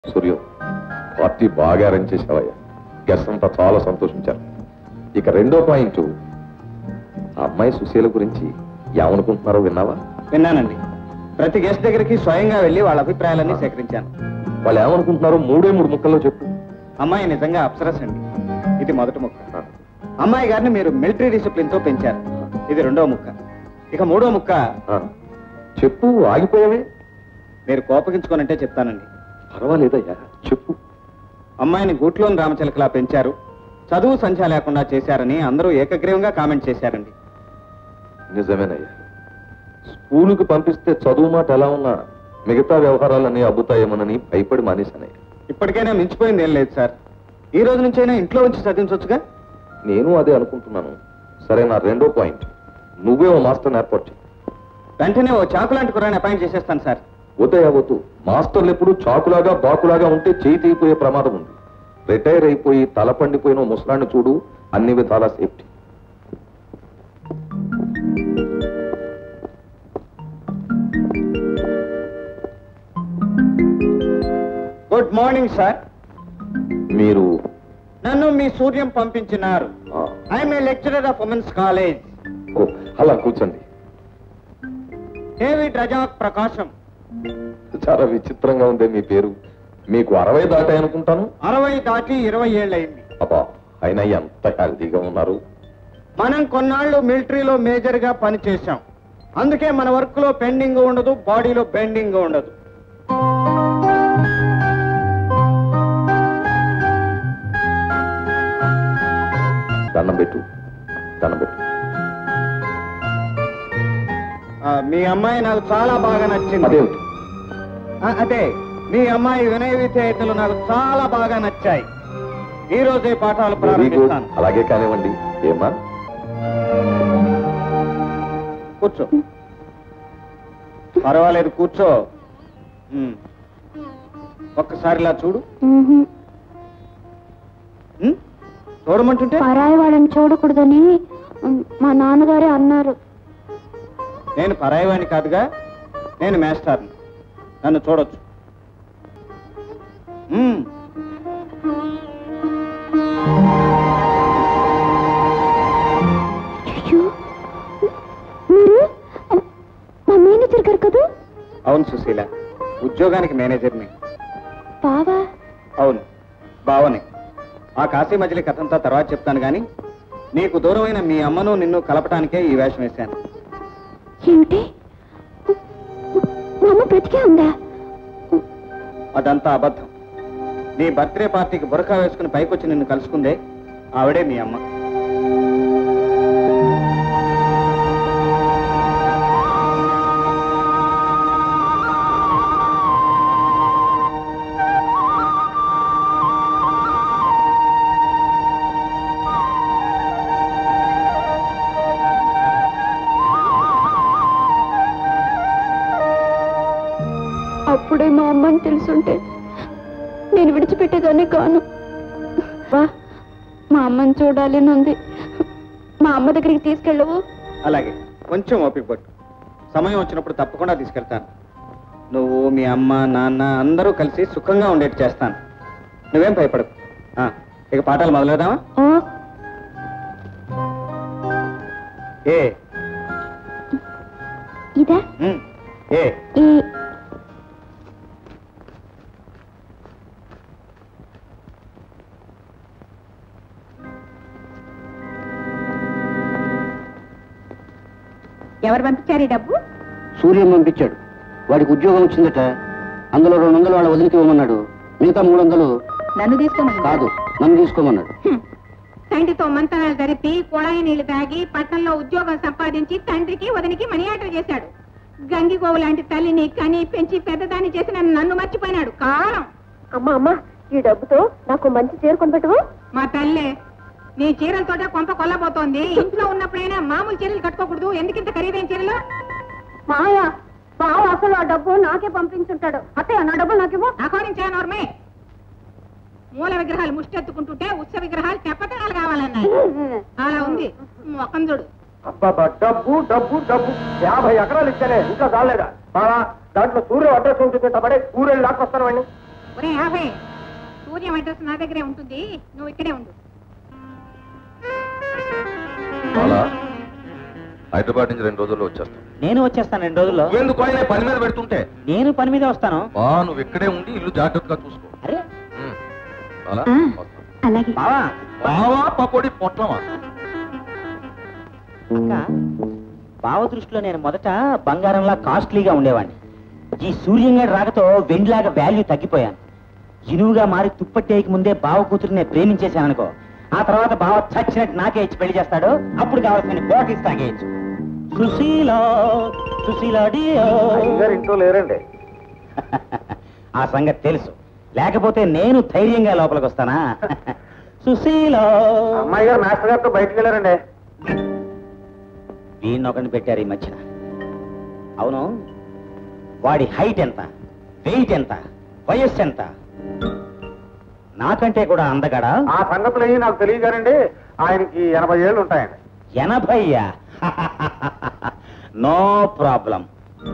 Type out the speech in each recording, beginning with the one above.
Suryam party బాగా arrange చేసావయ్యా guest అంతా చాలా సంతోషించారు ఇక రెండో పాయింట్ ఆ అమ్మాయి సుశీల గురించి ఏమనుకుంటున్నారో విన్నావా విన్నానండి ప్రతి గెస్ట్ దగ్గరికి స్వయంగా వెళ్ళి వాళ్ళ అభిప్రాయాలన్నీ సేకరించాను వాళ్ళు ఏమనుకుంటున్నారో మూడే మూడు ముక్కల్లో చెప్పు అమ్మాయి నిజంగా అప్సరస్ అండి ఇది మొదటి ముక్క ఆ, అమ్మాయి గారిని మీరు మిలిటరీ డిసిప్లిన్ తో పెంచారు ఇది రెండో ముక్క ఇక మూడో ముక్క ఆ. చెప్పు ఆగిపోయావే మీరు కోపగించుకోనంటే చెప్తానండి పర్వాలేదయ్యా చెప్పు అమ్మాయిని గూట్లోని రామచిలకలా పెంచారు చదువు సంధ్య లేకుండా చేశారని అందరూ ఏకగ్రీవంగా కామెంట్ చేశారండి నిజమేనయ్యా స్కూలుకు పంపిస్తే చదువు మాట ఎలా ఉన్నా మిగతా వ్యవహారాలన్నీ అబ్బుతాయేమోనని భయపడి మానేశానయ్యా ఇప్పటికైనా మించిపోయింది ఏం లేదు సార్ ఈ రోజు నుంచైనా ఇంట్లో ఉంచి చదివించవచ్చుగా నేను అదే అనుకుంటున్నాను సరే నా రెండో పాయింట్ నువ్వే ఓ మాస్టర్ని ఏర్పాటు చేయి వెంటనే ఓ చాకు లాంటి కురాన్ని అపాయింట్ చేసేస్తాను సార్ వద్దయ్యా వద్దు మాస్టర్లు ఎప్పుడు చాకులాగా బాకులాగా ఉంటే చేయి తెగిపోయే ప్రమాదం ఉంది రిటైర్ అయిపోయి తల పండిపోయిన ఓ ముసలాన్ని చూడు అన్ని విధాల సేఫ్టీ గుడ్ మార్నింగ్ సార్ మీరు నన్ను మీ సూర్యం పంపించినారు ఆ, I'm a lecturer of women's college ఓ, అలా కూర్చోండి డేవిడ్ రజాక్ ప్రకాశం చాలా విచిత్రంగా ఉంది మీ పేరు మీకు అరవై దాటాయి అనుకుంటాను అరవై దాటి ఇరవై ఏళ్ళయింది అబ్బా అయినా ఎంత హెల్తీగా ఉన్నారు మనం కొన్నాళ్ళు మిలిటరీలో మేజర్ గా పనిచేశాం అందుకే మన వర్క్ లో పెండింగ్ ఉండదు బాడీలో బెండింగ్ ఉండదు దండం పెట్టు దండం పెట్టు ఆ, మీ అమ్మాయి నాకు చాలా బాగా నచ్చింది అదేమిటి ఆ, అదే మీ అమ్మాయి వినయ విధేయతలు నాకు చాలా బాగా నచ్చాయి ఈ రోజే పాఠాలు వెరీ గుడ్ ప్రారంభిస్తాను అలాగే కానివ్వండి ఏమా కూర్చో పర్వాలేదు కూర్చో ఉమ్. ఒక్కసారి ఇలా చూడు ఉమ్? చూడమంటుంటే పరాయి వాళ్ళని చూడకూడదని ఉమ్, మా నాన్నగారే అన్నారు నేను పరాయివాణి కాదుగా నేను మేస్టార్ని నన్ను చూడొచ్చు ఉమ్. అయ్యో, మీరు ఉమ్, మా మేనేజర్ గారు కదా అవును సుశీల ఉద్యోగానికి మేనేజర్ని బావా అవును బావని ఆ కాశీ మజిలీ కథంతా తర్వాత చెప్తాను గాని నీకు దూరమైన మీ అమ్మను నిన్ను కలపటానికే ఈ వేషం వేశాను ఏమిటి మా అమ్మ బ్రతికే ఉందా అదంతా అబద్ధం నీ బర్త్డే పార్టీకి బురకా వేసుకుని పైకొచ్చి నిన్ను కలుసుకుందే ఆవిడే మీ అమ్మ అప్పుడే మా అమ్మని తెలుసుంటే నేను విడిచిపెట్టేదాన్ని కాను వా, మా అమ్మని చూడాలి అని ఉంది మా అమ్మ దగ్గరికి తీసుకెళ్ళవు అలాగే కొంచెం ఓపిక పట్టు సమయం వచ్చినప్పుడు తప్పకుండా తీసుకెళ్తాను నువ్వు మీ అమ్మ నాన్న అందరూ కలిసి సుఖంగా ఉండేట్టు చేస్తాను నువ్వేం భయపడకు ఆ, ఇక పాఠాలు మొదలెడదామా ఓ ఏ ఇదా ఉమ్, ఏ ఈ ఎవరు పంపించారు ఈ డబ్బు సూర్యం పంపించాడు వాడికి ఉద్యోగం వచ్చిందట అందులో రెండు వందలు వాళ్ళ వదిలికి ఇవ్వమన్నాడు మిగతా మూడు వందలు నన్ను తీసుకోమని కాదు నన్ను తీసుకోమన్నాడు తండ్రితో మంతనాలు జరిపి కుళాయి నీళ్లు తాగి పట్టణంలో ఉద్యోగం సంపాదించి తండ్రికి వదినికి మనీ ఆర్డర్ చేశాడు గంగిగోవు లాంటి తల్లిని కని పెంచి పెద్దదాన్ని చేసిన నన్ను మర్చిపోయినాడు కాలం అమ్మా అమ్మా ఈ డబ్బుతో నాకు మంచి చీర కొనిపెట్టవు మా తల్లే నీ చీరలతోటే కొంప కొల్లబోతోంది ఇంట్లో ఉన్నప్పుడైనా మామూలు చీరలు కట్టుకోకూడదు ఎందుకింత ఖరీదైన చీరలు మాయా బావ అసలు ఆ డబ్బు నాకే పంపించుంటాడు అత్తయ్య నా డబ్బు నాకేమో అకోరించానోర్మే మూల విగ్రహాలు ముష్టెత్తుకుంటుంటే ఉత్సవ విగ్రహాలు తెప్పతనాలు కావాలన్నాయి అలా ఉంది మొక్కం చూడు అబ్బాబా డబ్బు డబ్బు డబ్బు యాభై ఎకరాలు ఇచ్చానే ఇంకా చాలేదా బాగా దాంట్లో సూర్యం అడ్రస్ ఉంటుంది తబడే ఊరెళ్ళి లాక్కొస్తాను వాడిని ఒరే యాభై సూర్యం అడ్రస్ నా దగ్గరే ఉంటుంది నువ్వు ఇక్కడే ఉండు అలా హైదరాబాద్ నుంచి రెండు రోజుల్లో వచ్చేస్తాను నేను వచ్చేస్తాను రెండు రోజుల్లో నువ్వెందుకు ఆయన పని మీద పెడుతుంటే నేను పని మీదే వస్తాను బా నువ్వు ఇక్కడే ఉండి ఇల్లు జాగ్రత్తగా చూసుకో అరే ఉమ్. అలా ఆ. వస్తాను. అలాగే బావా బావా పకోడి పొట్లమా అక్క బావ దృష్టిలో నేను మొదట బంగారంలా కాస్ట్లీగా ఉండేవాడిని ఈ సూర్యంగాడి రాకతో వెండిలాగా వాల్యూ తగ్గిపోయాను ఇనువుగా మారి తుప్పట్టేయక ముందే బావ కూతురు నేను ప్రేమించేశాననుకో ఆ తర్వాత బావ చచ్చినట్టు నాకే ఇచ్చి పెళ్లి చేస్తాడు అప్పుడు కావాల్సిన బాటిల్స్ తాగేయచ్చు సుశీల సుశీలాడియో ఇంట్లో లేరండి ఆ సంగతి తెలుసు లేకపోతే నేను ధైర్యంగా లోపలికి వస్తానా సుశీల అమ్మాయి గారు మాస్టర్ గారితో బయటకు వెళ్ళారండి వీడిని ఒకరిని పెట్టారు ఈ మధ్యన అవును వాడి హైట్ ఎంత వెయిట్ ఎంత వయస్సు ఎంత నాకంటే కూడా అందగడా ఆ సంగతులు ఏమి నాకు తెలియగానండి ఆయనకి ఎనభై ఏళ్ళు ఉంటాయండి ఎనభయ్యా నో ప్రాబ్లం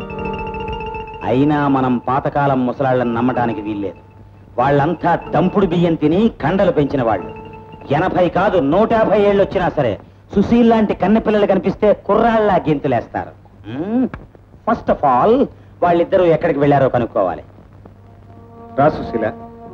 అయినా మనం పాతకాలం ముసలాళ్ళని నమ్మడానికి వీల్లేదు వాళ్ళంతా దంపుడు బియ్యం తిని కండలు పెంచిన వాళ్ళు ఎనభై కాదు నూట యాభై ఏళ్ళు వచ్చినా సరే సుశీల్ లాంటి కన్నె పిల్లలు కనిపిస్తే కుర్రాళ్ళ గెంతులేస్తారు ఫస్ట్ ఆఫ్ ఆల్ వాళ్ళిద్దరూ ఎక్కడికి వెళ్ళారో కనుక్కోవాలి రా సుశీల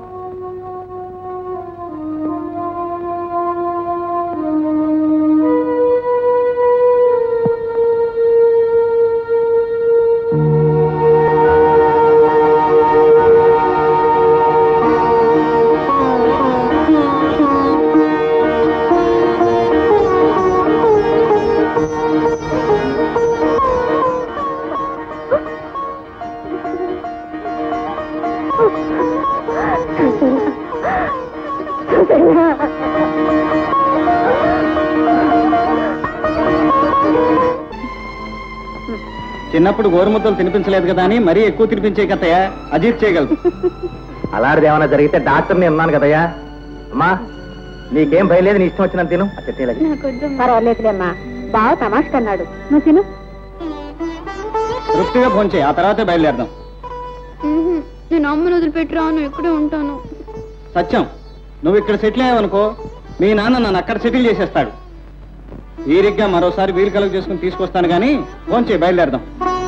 చిన్నప్పుడు గోరుముద్దలు తినిపించలేదు కదా అని మరీ ఎక్కువ తినిపించే కథయ్యా అజీత్ చేయగలదు అలాంటిది ఏమైనా జరిగితే డాక్టర్ నేను ఉన్నాను కదయ్యా అమ్మా నీకేం భయలేదు నీ ఇష్టం వచ్చినంత తిను ఆ చట్నీలకి నాకొద్దు పర్వాలేదులేమ్మా బాగా తమాష కన్నాడు నువ్వు తిను తృప్తిగా భోంచే ఆ తర్వాతే బయలుదేరదాం మ్మ్. నేను అమ్మను వదిలిపెట్టి రాను ఇక్కడే ఉంటాను సత్యం నువ్వు ఇక్కడ సెటిల్ అయ్యావనుకో మీ నాన్న నన్ను అక్కడ సెటిల్ చేసేస్తాడు ఈరిగ్గా మరోసారి వీలు కలుగు చేసుకుని తీసుకొస్తాను కానీ ఫోన్ చేయి బయలుదేరదాం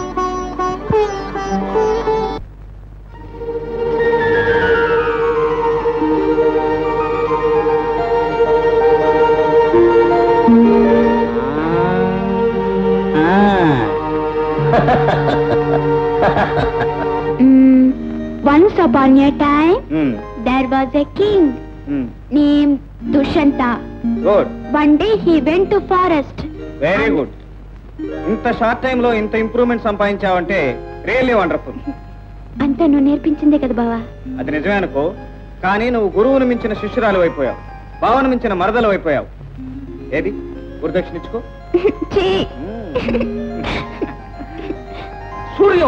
once upon a time there was a king name Dushyanta good one day he went to forest very good ఇంత షార్ట్ టైం లో ఇంత ఇంప్రూవ్మెంట్ సంపాదించావంటే రియల్లీ వండర్ఫుల్ అంతా నువ్వు నేర్పించిందే కదా బావా అది నిజమే అనుకో కానీ నువ్వు గురువును మించిన శిష్యురాలు అయిపోయావు భావన మించిన మరదలు అయిపోయావు ఏది గురుదక్షిణ ఇచ్చుకో ఛీ! సూర్యం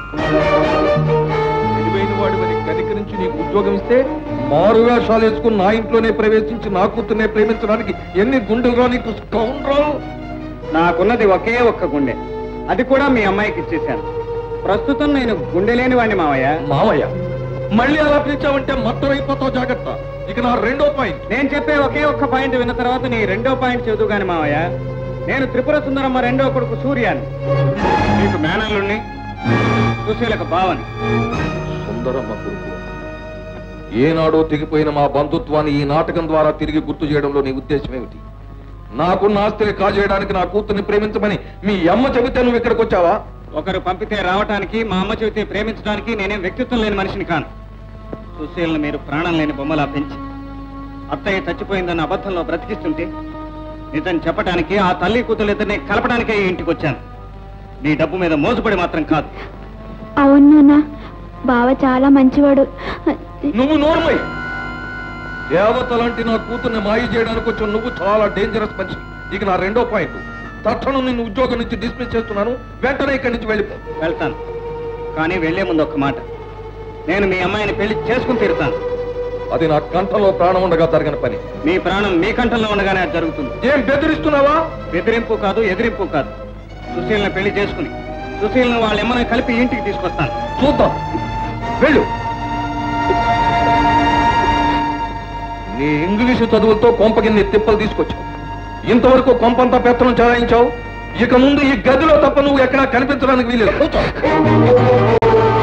తెలివైన వాడి మరి గదికి నుంచి నీకు ఉద్యోగం ఇస్తే మారు వేషాలు వేసుకుని నా ఇంట్లోనే ప్రవేశించి నా కూతుర్నే ప్రేమించడానికి ఎన్ని గుండెలు రా నీకు స్కౌండ్రల్ నాకున్నది ఒకే ఒక్క గుండె అది కూడా మీ అమ్మాయికి ఇచ్చేశాను ప్రస్తుతం నేను గుండె లేని వాడిని మావయ్య మామయ్య మళ్ళీ అలా పిలిచావంటే మొత్తం అయిపోతావు జాగ్రత్త ఇక నా రెండో పాయింట్ నేను చెప్పే ఒకే ఒక్క పాయింట్ విన్న తర్వాత నీ రెండో పాయింట్ చదువు గాని మావయ్య నేను త్రిపుర సుందరమ్మ రెండో కొడుకు సూర్యాన్ని నీకు మేనల్లుణ్ణి సుశీలకు బావని సుందరమ్మ కొడుకు ఏనాడో తెగిపోయిన మా బంధుత్వాన్ని ఈ నాటకం ద్వారా తిరిగి గుర్తు చేయడంలో నీ ఉద్దేశం ఏమిటి నాకున్న ఆస్తిని కాజేయడానికి నా కూతుర్ని ప్రేమించమని మీ అమ్మ చెబితే నువ్వు ఇక్కడికి వచ్చావా ఒకరు పంపితే రావటానికి మా అమ్మ చెబితే ప్రేమించడానికి నేనేం వ్యక్తిత్వం లేని మనిషిని కాను సుశీలను మీరు ప్రాణం లేని బొమ్మలా పెంచి అత్తయ్య చచ్చిపోయిందన్న అబద్ధంలో బ్రతికిస్తుంటే నిజం చెప్పడానికి ఆ తల్లి కూతురు ఇద్దరిని కలపడానికే ఈ ఇంటికి వచ్చాను నీ డబ్బు మీద మోసపడి మాత్రం కాదు అవును నాన్న బావ చాలా మంచివాడు నువ్వు నోర్మై దేవత లాంటి నా కూతుర్ని మాయ చేయడానికి వచ్చి నువ్వు చాలా డేంజరస్ మనిషి ఇక నా రెండో పాయింట్ తక్షణం నిన్ను ఉద్యోగం నుంచి డిస్మిస్ చేస్తున్నాను వెంటనే ఇక్కడి నుంచి వెళ్ళిపో వెళ్తాను కానీ వెళ్లే ముందు ఒక్క మాట నేను మీ అమ్మాయిని పెళ్లి చేసుకుని తీరుతాను అది నా కంఠంలో ప్రాణం ఉండగా జరిగిన పని మీ ప్రాణం మీ కంఠంలో ఉండగానే అది జరుగుతుంది ఏం బెదిరిస్తున్నావా బెదిరింపు కాదు ఎదిరింపు కాదు సుశీల్ని పెళ్లి చేసుకుని సుశీల్ని వాళ్ళ ఎమ్మని కలిపి ఇంటికి తీసుకొస్తాను చూద్దాం వెళ్ళు నీ ఇంగ్లీషు చదువులతో కొంపకిన్ని తిప్పలు తీసుకొచ్చావు ఇంతవరకు కొంపంతా పెత్తనం చెలాయించావు ఇక ముందు ఈ గదిలో తప్ప నువ్వు ఎక్కడా కనిపించడానికి వీలేదు